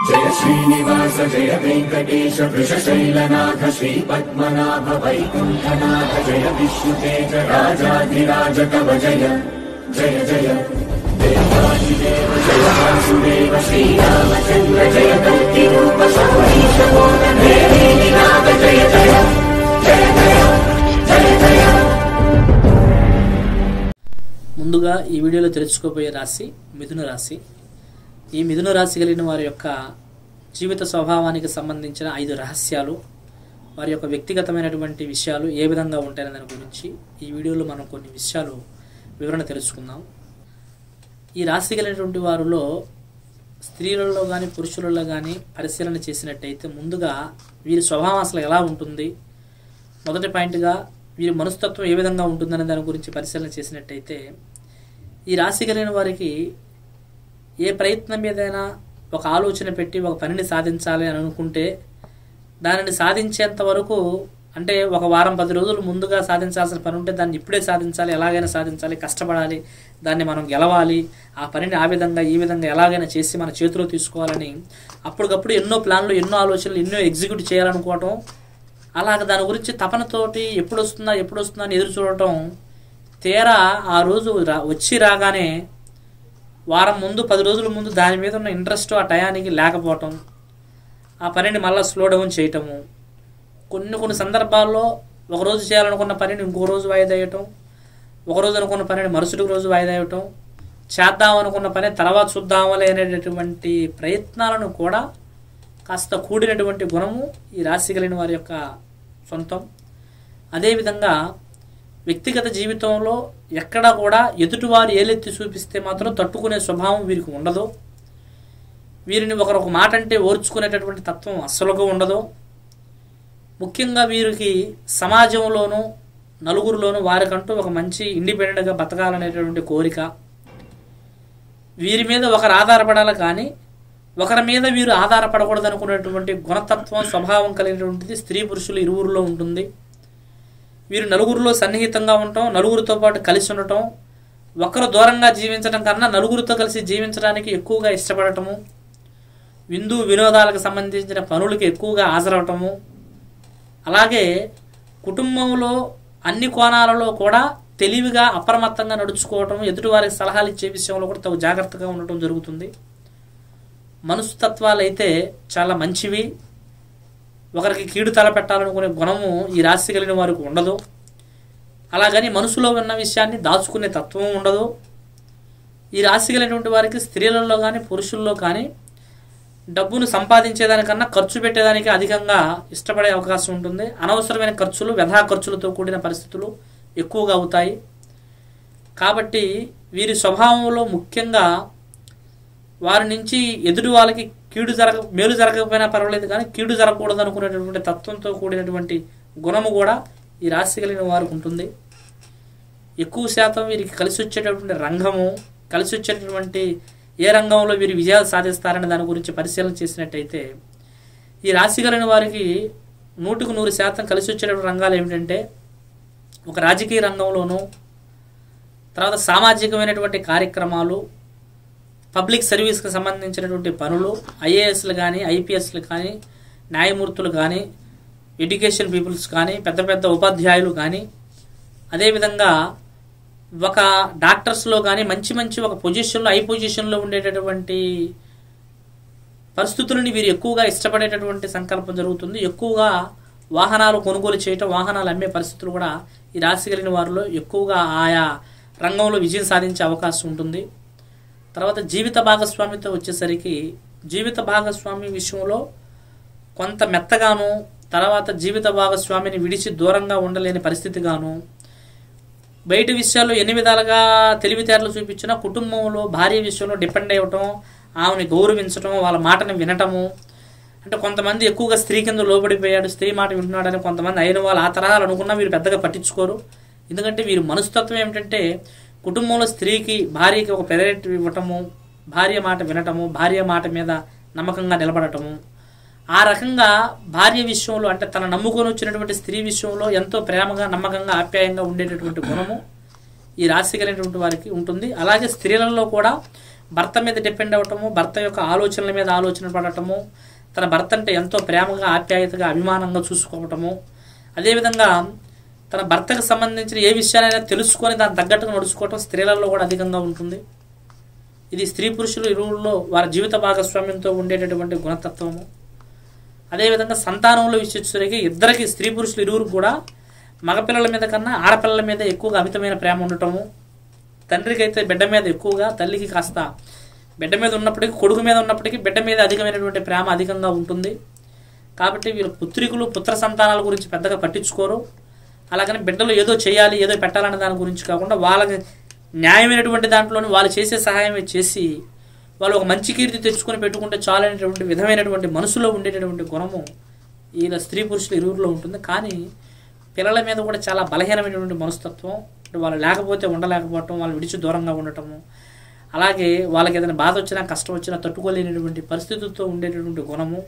जय श्रीनिवास जय वेङ्कटेश वृषशैलनाथ श्रीपद्मनाभ वैकुण्ठनाथ जय विष्णुतेज राजाधिराज कव जय जय जय देवादिदेव जय वासुदेव श्रीरामचन्द्र जय कल्किरूप शौरीश मोदन देवीनाथ जय जय जय जय जय जय ముందుగా ఈ వీడియోలో తెలుసుకోబోయే రాశి మిథున రాశి ఈ మిథున రాశి కలిగిన వారి యొక్క జీవిత స్వభావానికి సంబంధించిన ఐదు రహస్యాలు వారి యొక్క వ్యక్తిగతమైనటువంటి విషయాలు ఏ విధంగా ఉంటాయనే దాని గురించి ఈ వీడియోలో మనం కొన్ని విషయాలు వివరణ తెలుసుకుందాం ఈ రాశి కలిగినటువంటి వారిలో స్త్రీలలో కానీ పురుషులలో కానీ పరిశీలన చేసినట్టయితే ముందుగా వీరి స్వభావం అసలు ఎలా ఉంటుంది మొదటి పాయింట్గా వీరి మనస్తత్వం ఏ విధంగా ఉంటుందనే దాని గురించి పరిశీలన చేసినట్టయితే ఈ రాశి కలిగిన వారికి ఏ ప్రయత్నం మీదైనా ఒక ఆలోచన పెట్టి ఒక పనిని సాధించాలి అని అనుకుంటే దానిని సాధించేంత వరకు అంటే ఒక వారం పది రోజులు ముందుగా సాధించాల్సిన పని ఉంటే దాన్ని ఇప్పుడే సాధించాలి ఎలాగైనా సాధించాలి కష్టపడాలి దాన్ని మనం గెలవాలి ఆ పనిని ఆ విధంగా ఈ విధంగా ఎలాగైనా చేసి మన చేతిలో తీసుకోవాలని అప్పటికప్పుడు ఎన్నో ప్లాన్లు ఎన్నో ఆలోచనలు ఎన్నో ఎగ్జిక్యూట్ చేయాలనుకోవటం అలాగ దాని గురించి తపనతోటి ఎప్పుడు వస్తుందా ఎప్పుడు వస్తుందా అని ఎదురు చూడటం తీరా ఆ రోజు రా వచ్చి రాగానే వారం ముందు పది రోజుల ముందు దాని మీద ఉన్న ఇంట్రెస్ట్ ఆ టయానికి లేకపోవటం ఆ పనిని మళ్ళీ స్లో డౌన్ చేయటము కొన్ని కొన్ని సందర్భాల్లో ఒక రోజు చేయాలనుకున్న పనిని ఇంకో రోజు వాయిదా వేయటం ఒక రోజు అనుకున్న పనిని మరుసటి రోజు వాయిదా వేయటం చేద్దాం అనుకున్న పని తర్వాత చూద్దామలే అనేటటువంటి ప్రయత్నాలను కూడా కాస్త కూడినటువంటి గుణము ఈ రాశి కలిగిన వారి యొక్క సొంతం అదేవిధంగా వ్యక్తిగత జీవితంలో ఎక్కడా కూడా ఎదుటివారు ఏలెత్తి చూపిస్తే మాత్రం తట్టుకునే స్వభావం వీరికి ఉండదు వీరిని ఒకరు ఒక మాట అంటే ఓర్చుకునేటటువంటి తత్వం అస్సలుగా ఉండదు ముఖ్యంగా వీరికి సమాజంలోనూ నలుగురిలోనూ వారికంటూ ఒక మంచి ఇండిపెండెంట్గా బతకాలనేటటువంటి కోరిక వీరి మీద ఒకరు ఆధారపడాలి కానీ ఒకరి మీద వీరు ఆధారపడకూడదు అనుకునేటువంటి గుణతత్వం స్వభావం కలిగినటువంటిది స్త్రీ పురుషులు ఇరువురిలో ఉంటుంది వీరు నలుగురిలో సన్నిహితంగా ఉండటం నలుగురితో పాటు కలిసి ఉండటం ఒకరు దూరంగా జీవించడం కన్నా నలుగురితో కలిసి జీవించడానికి ఎక్కువగా ఇష్టపడటము విందు వినోదాలకు సంబంధించిన పనులకి ఎక్కువగా హాజరవటము అలాగే కుటుంబంలో అన్ని కోణాలలో కూడా తెలివిగా అప్రమత్తంగా నడుచుకోవటం ఎదుటివారికి సలహాలు ఇచ్చే విషయంలో కూడా తగు జాగ్రత్తగా ఉండటం జరుగుతుంది మనస్తత్వాలు అయితే చాలా మంచివి ఒకరికి కీడు తలపెట్టాలనుకునే గుణము ఈ రాశి కలిగిన వారికి ఉండదు అలాగని మనసులో ఉన్న విషయాన్ని దాచుకునే తత్వం ఉండదు ఈ రాశి కలిగినటువంటి వారికి స్త్రీలలో కానీ పురుషుల్లో కానీ డబ్బును సంపాదించేదానికన్నా ఖర్చు పెట్టేదానికి అధికంగా ఇష్టపడే అవకాశం ఉంటుంది అనవసరమైన ఖర్చులు వ్యధా ఖర్చులతో కూడిన పరిస్థితులు ఎక్కువగా అవుతాయి కాబట్టి వీరి స్వభావంలో ముఖ్యంగా వారి నుంచి ఎదుటి వాళ్ళకి కీడు జరగ మేలు జరగకపోయినా పర్వాలేదు కానీ కీడు జరగకూడదు అనుకునేటటువంటి తత్వంతో కూడినటువంటి గుణము కూడా ఈ రాశి కలిగిన వారికి ఉంటుంది ఎక్కువ శాతం వీరికి కలిసి వచ్చేటటువంటి రంగము కలిసి వచ్చేటటువంటి ఏ రంగంలో వీరు విజయాలు సాధిస్తారనే దాని గురించి పరిశీలన చేసినట్టయితే ఈ రాశి కలిగిన వారికి నూటికి నూరు శాతం కలిసి వచ్చేటటువంటి రంగాలు ఏమిటంటే ఒక రాజకీయ రంగంలోనూ తర్వాత సామాజికమైనటువంటి కార్యక్రమాలు పబ్లిక్ సర్వీస్కి సంబంధించినటువంటి పనులు ఐఏఎస్లు కానీ ఐపీఎస్లు కానీ న్యాయమూర్తులు కానీ ఎడ్యుకేషన్ పీపుల్స్ కానీ పెద్ద పెద్ద ఉపాధ్యాయులు కానీ అదేవిధంగా ఒక డాక్టర్స్లో కానీ మంచి మంచి ఒక పొజిషన్లో ఐ పొజిషన్లో ఉండేటటువంటి పరిస్థితులని వీరు ఎక్కువగా ఇష్టపడేటటువంటి సంకల్పం జరుగుతుంది ఎక్కువగా వాహనాలు కొనుగోలు చేయటం వాహనాలు అమ్మే పరిస్థితులు కూడా ఈ రాశి కలిగిన వారిలో ఎక్కువగా ఆయా రంగంలో విజయం సాధించే అవకాశం ఉంటుంది తర్వాత జీవిత భాగస్వామితో వచ్చేసరికి జీవిత భాగస్వామి విషయంలో కొంత మెత్తగాను తర్వాత జీవిత భాగస్వామిని విడిచి దూరంగా ఉండలేని పరిస్థితిగాను బయట విషయాల్లో ఎన్ని విధాలుగా తెలివితేటలు చూపించినా కుటుంబంలో భార్య విషయంలో డిపెండ్ అవ్వటం ఆమెని గౌరవించటం వాళ్ళ మాటని వినటము అంటే కొంతమంది ఎక్కువగా స్త్రీ కింద లోబడిపోయాడు స్త్రీ మాట వింటున్నాడని కొంతమంది అయిన వాళ్ళు ఆ తరహాలు అనుకున్నా వీరు పెద్దగా పట్టించుకోరు ఎందుకంటే వీరి మనస్తత్వం ఏమిటంటే కుటుంబంలో స్త్రీకి భార్యకి ఒక పెదరెట్ ఇవ్వటము భార్య మాట వినటము భార్య మాట మీద నమ్మకంగా నిలబడటము ఆ రకంగా భార్య విషయంలో అంటే తన నమ్ముకొని వచ్చినటువంటి స్త్రీ విషయంలో ఎంతో ప్రేమగా నమ్మకంగా ఆప్యాయంగా ఉండేటటువంటి గుణము ఈ రాశి కలిగినటువంటి వారికి ఉంటుంది అలాగే స్త్రీలలో కూడా భర్త మీద డిపెండ్ అవ్వటము భర్త యొక్క ఆలోచనల మీద ఆలోచన పడటము తన భర్త అంటే ఎంతో ప్రేమగా ఆప్యాయతగా అభిమానంగా చూసుకోవటము అదేవిధంగా తన భర్తకు సంబంధించిన ఏ విషయాలైనా తెలుసుకొని దాని తగ్గట్టుగా నడుచుకోవటం స్త్రీలలో కూడా అధికంగా ఉంటుంది ఇది స్త్రీ పురుషులు ఇరువుల్లో వారి జీవిత భాగస్వామ్యంతో ఉండేటటువంటి గుణతత్వము అదేవిధంగా సంతానంలో విషయించడానికి ఇద్దరికి స్త్రీ పురుషులు ఇరువురు కూడా మగపిల్లల మీద కన్నా ఆడపిల్లల మీద ఎక్కువగా అమితమైన ప్రేమ ఉండటము తండ్రికి అయితే బిడ్డ మీద ఎక్కువగా తల్లికి కాస్త బిడ్డ మీద ఉన్నప్పటికీ కొడుకు మీద ఉన్నప్పటికీ బిడ్డ మీద అధికమైనటువంటి ప్రేమ అధికంగా ఉంటుంది కాబట్టి వీళ్ళు పుత్రికులు పుత్ర సంతానాల గురించి పెద్దగా పట్టించుకోరు అలాగని బిడ్డలు ఏదో చేయాలి ఏదో పెట్టాలనే దాని గురించి కాకుండా వాళ్ళకి న్యాయమైనటువంటి దాంట్లోని వాళ్ళు చేసే సహాయమే చేసి వాళ్ళు ఒక మంచి కీర్తి తెచ్చుకొని పెట్టుకుంటే చాలనేటువంటి విధమైనటువంటి మనసులో ఉండేటటువంటి గుణము ఈయన స్త్రీ పురుషులు ఇరువురిలో ఉంటుంది కానీ పిల్లల మీద కూడా చాలా బలహీనమైనటువంటి మనస్తత్వం అంటే వాళ్ళు లేకపోతే ఉండలేకపోవటం వాళ్ళు విడిచి దూరంగా ఉండటము అలాగే వాళ్ళకి ఏదైనా బాధ వచ్చినా కష్టం వచ్చినా తట్టుకోలేనటువంటి పరిస్థితులతో ఉండేటటువంటి గుణము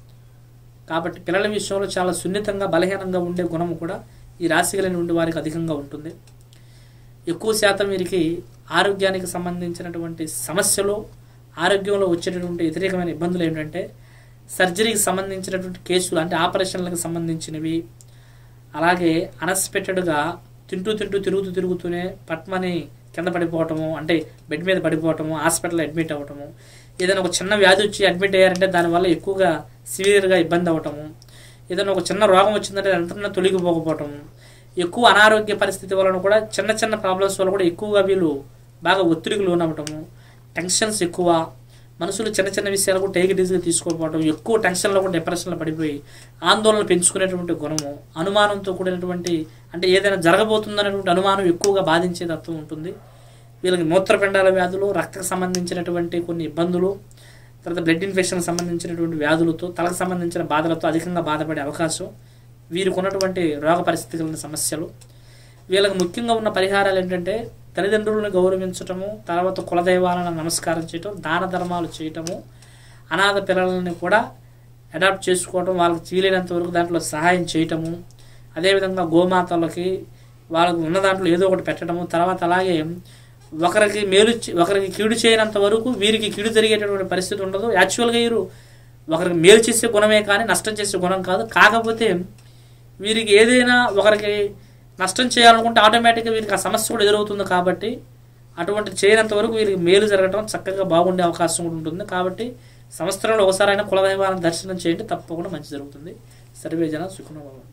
కాబట్టి పిల్లల విషయంలో చాలా సున్నితంగా బలహీనంగా ఉండే గుణము కూడా ఈ రాశి కలిగిన ఉండే వారికి అధికంగా ఉంటుంది ఎక్కువ శాతం వీరికి ఆరోగ్యానికి సంబంధించినటువంటి సమస్యలు ఆరోగ్యంలో వచ్చేటటువంటి వ్యతిరేకమైన ఇబ్బందులు ఏంటంటే సర్జరీకి సంబంధించినటువంటి కేసులు అంటే ఆపరేషన్లకు సంబంధించినవి అలాగే అన్ఎక్స్పెక్టెడ్గా తింటూ తింటూ తిరుగుతూ తిరుగుతూనే పట్మని కింద పడిపోవటము అంటే బెడ్ మీద పడిపోవటము హాస్పిటల్లో అడ్మిట్ అవ్వటము ఏదైనా ఒక చిన్న వ్యాధి వచ్చి అడ్మిట్ అయ్యారంటే దానివల్ల ఎక్కువగా సివియర్గా ఇబ్బంది అవ్వటము ఏదైనా ఒక చిన్న రోగం వచ్చిందంటే వెంటనే తొలగిపోకపోవటము ఎక్కువ అనారోగ్య పరిస్థితి వలన కూడా చిన్న చిన్న ప్రాబ్లమ్స్ వల్ల కూడా ఎక్కువగా వీళ్ళు బాగా ఒత్తిడికి లోనవ్వటము టెన్షన్స్ ఎక్కువ మనసులో చిన్న చిన్న విషయాలకు టేక్ ఈజీగా తీసుకోకపోవడం ఎక్కువ టెన్షన్లో కూడా డిప్రెషన్లో పడిపోయి ఆందోళన పెంచుకునేటువంటి గుణము అనుమానంతో కూడినటువంటి అంటే ఏదైనా జరగబోతుందనేటువంటి అనుమానం ఎక్కువగా బాధించే తత్వం ఉంటుంది వీళ్ళకి మూత్రపిండాల వ్యాధులు రక్తకు సంబంధించినటువంటి కొన్ని ఇబ్బందులు తర్వాత బ్లడ్ ఇన్ఫెక్షన్కి సంబంధించినటువంటి వ్యాధులతో తలకు సంబంధించిన బాధలతో అధికంగా బాధపడే అవకాశం వీరికి ఉన్నటువంటి రోగ పరిస్థితుల సమస్యలు వీళ్ళకి ముఖ్యంగా ఉన్న పరిహారాలు ఏంటంటే తల్లిదండ్రులను గౌరవించటము తర్వాత కులదైవాలను నమస్కారం చేయటం దాన ధర్మాలు చేయటము అనాథ పిల్లలని కూడా అడాప్ట్ చేసుకోవటం వాళ్ళకి వీలైనంత వరకు దాంట్లో సహాయం చేయటము అదేవిధంగా గోమాతలకి వాళ్ళకు ఉన్న దాంట్లో ఏదో ఒకటి పెట్టడము తర్వాత అలాగే ఒకరికి మేలు చే- ఒకరికి కీడు చేయనంత వరకు వీరికి కీడు జరిగేటటువంటి పరిస్థితి ఉండదు యాక్చువల్గా వీరు ఒకరికి మేలు చేసే గుణమే కానీ నష్టం చేసే గుణం కాదు కాకపోతే వీరికి ఏదైనా ఒకరికి నష్టం చేయాలనుకుంటే ఆటోమేటిక్గా వీరికి ఆ సమస్య కూడా ఎదురవుతుంది కాబట్టి అటువంటి చేయనంత వరకు వీరికి మేలు జరగడం చక్కగా బాగుండే అవకాశం కూడా ఉంటుంది కాబట్టి సంవత్సరంలో ఒకసారైనా కులదైవాలను దర్శనం చేయండి తప్పకుండా మంచి జరుగుతుంది సర్వే జన సుఖనోభవం